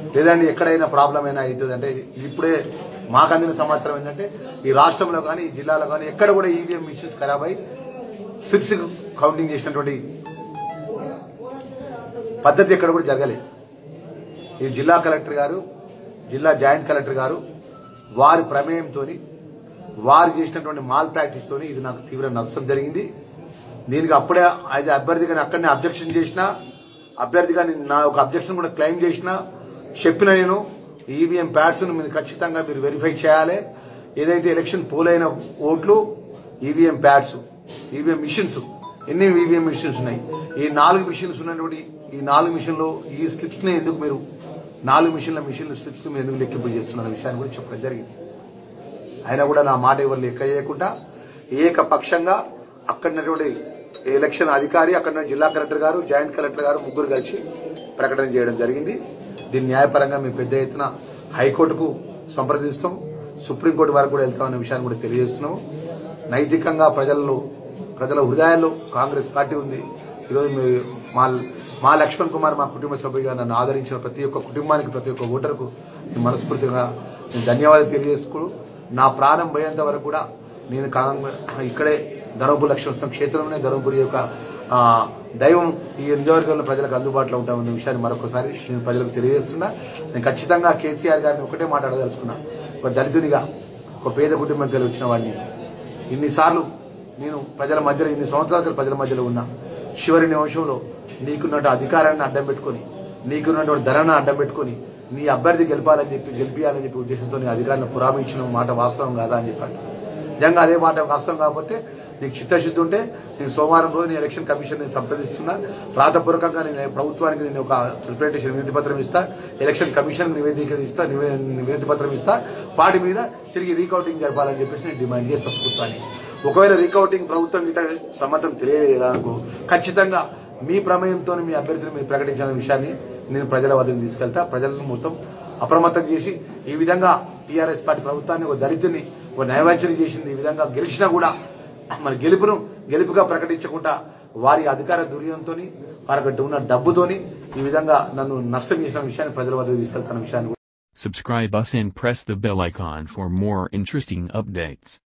లేదంటే ఎక్కడైనా ప్రాబ్లం అయినా అవుతుంది అంటే ఇప్పుడే మాకు అందిన సమాచారం ఏంటంటే ఈ రాష్ట్రంలో కానీ ఈ జిల్లాలో కానీ ఎక్కడ కూడా ఈవీఎం మిషన్స్ ఖరాబ్ అయి స్లిప్స్ కౌంటింగ్ చేసినటువంటి పద్ధతి ఎక్కడ కూడా జరగలేదు ఈ జిల్లా కలెక్టర్ గారు జిల్లా జాయింట్ కలెక్టర్ గారు వారి ప్రమేయంతో వారు చేసినటువంటి మాల్ ప్రాక్టీస్ తోని ఇది నాకు తీవ్ర నష్టం జరిగింది దీనికి అప్పుడే యాజ్ అభ్యర్థిగా నేను అక్కడనే అబ్జెక్షన్ చేసిన అభ్యర్థిగా నేను నా ఒక అబ్జెక్షన్ కూడా క్లెయిమ్ చేసిన చెప్పిన నేను ఈవీఎం ప్యాడ్స్ మీరు ఖచ్చితంగా మీరు వెరిఫై చేయాలి ఏదైతే ఎలక్షన్ పోలైన ఓట్లు ఈవీఎం ప్యాడ్స్ ఈవీఎం మిషన్స్ ఎన్ని ఈవీఎం మిషన్స్ ఉన్నాయి ఈ నాలుగు మిషన్స్ ఉన్నటువంటి ఈ నాలుగు మిషన్లో ఈ స్లిప్స్ ని ఎందుకు మీరు నాలుగు మిషన్ల మిషన్ల స్లిప్స్ మీరు ఎందుకు లెక్కింపు చేస్తున్న విషయాన్ని కూడా చెప్పడం జరిగింది అయినా కూడా నా మాట ఎవరు లెక్క చేయకుండా ఏకపక్షంగా అక్కడున్నటువంటి ఎలక్షన్ అధికారి అక్కడ జిల్లా కలెక్టర్ గారు జాయింట్ కలెక్టర్ గారు ముగ్గురు కలిసి ప్రకటన చేయడం జరిగింది దీన్ని న్యాయపరంగా మేము పెద్ద ఎత్తున హైకోర్టుకు సంప్రదిస్తాం సుప్రీంకోర్టు వరకు కూడా వెళ్తామనే విషయాన్ని కూడా తెలియజేస్తున్నాము నైతికంగా ప్రజల్లో ప్రజల హృదయాల్లో కాంగ్రెస్ పార్టీ ఉంది ఈరోజు మీ- మా మా లక్ష్మణ్ కుమార్ మా కుటుంబ సభ్యుగా నన్ను ఆదరించిన ప్రతి ఒక్క కుటుంబానికి ప్రతి ఒక్క ఓటరుకు నేను మనస్ఫూర్తిగా నేను ధన్యవాదాలు తెలియజేసుకుడు నా ప్రాణం పోయేంత వరకు కూడా నేను కాంగ్రెస్ ఇక్కడే ధర్మపురి లక్ష్మణ క్షేత్రంలోనే ధర్మపురి యొక్క ఆ, దైవం ఈ నియోజకవర్గంలో ప్రజలకు అందుబాటులో ఉంటామన్న విషయాన్ని మరొకసారి నేను ప్రజలకు తెలియజేస్తున్నా నేను ఖచ్చితంగా కేసీఆర్ గారిని ఒకటే మాట్లాడదలుచుకున్నా ఒక దళితునిగా ఒక పేద కుటుంబం కలిగి వచ్చిన వాడిని ఇన్నిసార్లు నేను ప్రజల మధ్యలో ఇన్ని సంవత్సరాల ప్రజల మధ్యలో ఉన్నా చివరి నిమిషంలో నీకున్నట్టు అధికారాన్ని అడ్డం పెట్టుకొని నీకున్నటువంటి ధరను అడ్డం పెట్టుకొని నీ అభ్యర్థి గెలపాలని చెప్పి గెలిపియాలని చెప్పి ఉద్దేశంతో నీ అధికారులను పురామించిన మాట వాస్తవం కాదా అని చెప్పాడు నిజంగా అదే మాట వాస్తవం కాకపోతే నీకు చిత్తశుద్ధి ఉంటే నేను సోమవారం రోజు నేను ఎలక్షన్ కమిషన్ నేను సంప్రదిస్తున్నా రాతపూర్వకంగా నేను ప్రభుత్వానికి నేను ఒక రిప్రజెంటేషన్ వినతి పత్రం ఇస్తా ఎలక్షన్ కమిషన్ నివేదిక ఇస్తా నివే- వినతి పత్రం ఇస్తా వాటి మీద తిరిగి రీకౌంటింగ్ జరపాలని చెప్పేసి నేను డిమాండ్ చేస్తా ప్రభుత్వాన్ని ఒకవేళ రీకౌంటింగ్ ప్రభుత్వం గిట్ట సమ్మతం తెలియలేదనుకో ఖచ్చితంగా మీ ప్రమేయంతో మీ అభ్యర్థిని మీరు ప్రకటించిన విషయాన్ని నేను ప్రజల వద్దకు తీసుకెళ్తా ప్రజలను మొత్తం అప్రమత్తం చేసి ఈ విధంగా టీఆర్ఎస్ పార్టీ ప్రభుత్వాన్ని ఒక దళితుని ఒక నైవంచన చేసింది ఈ విధంగా గెలిచినా కూడా మన గెలుపును గెలుపుగా ప్రకటించకుండా వారి అధికార దుర్యంతో వారికి ఉన్న డబ్బుతోని ఈ విధంగా నన్ను నష్టం చేసిన విషయాన్ని ప్రజల వద్దకు తీసుకెళ్తున్న విషయాన్ని Subscribe us and press the bell icon for more interesting updates.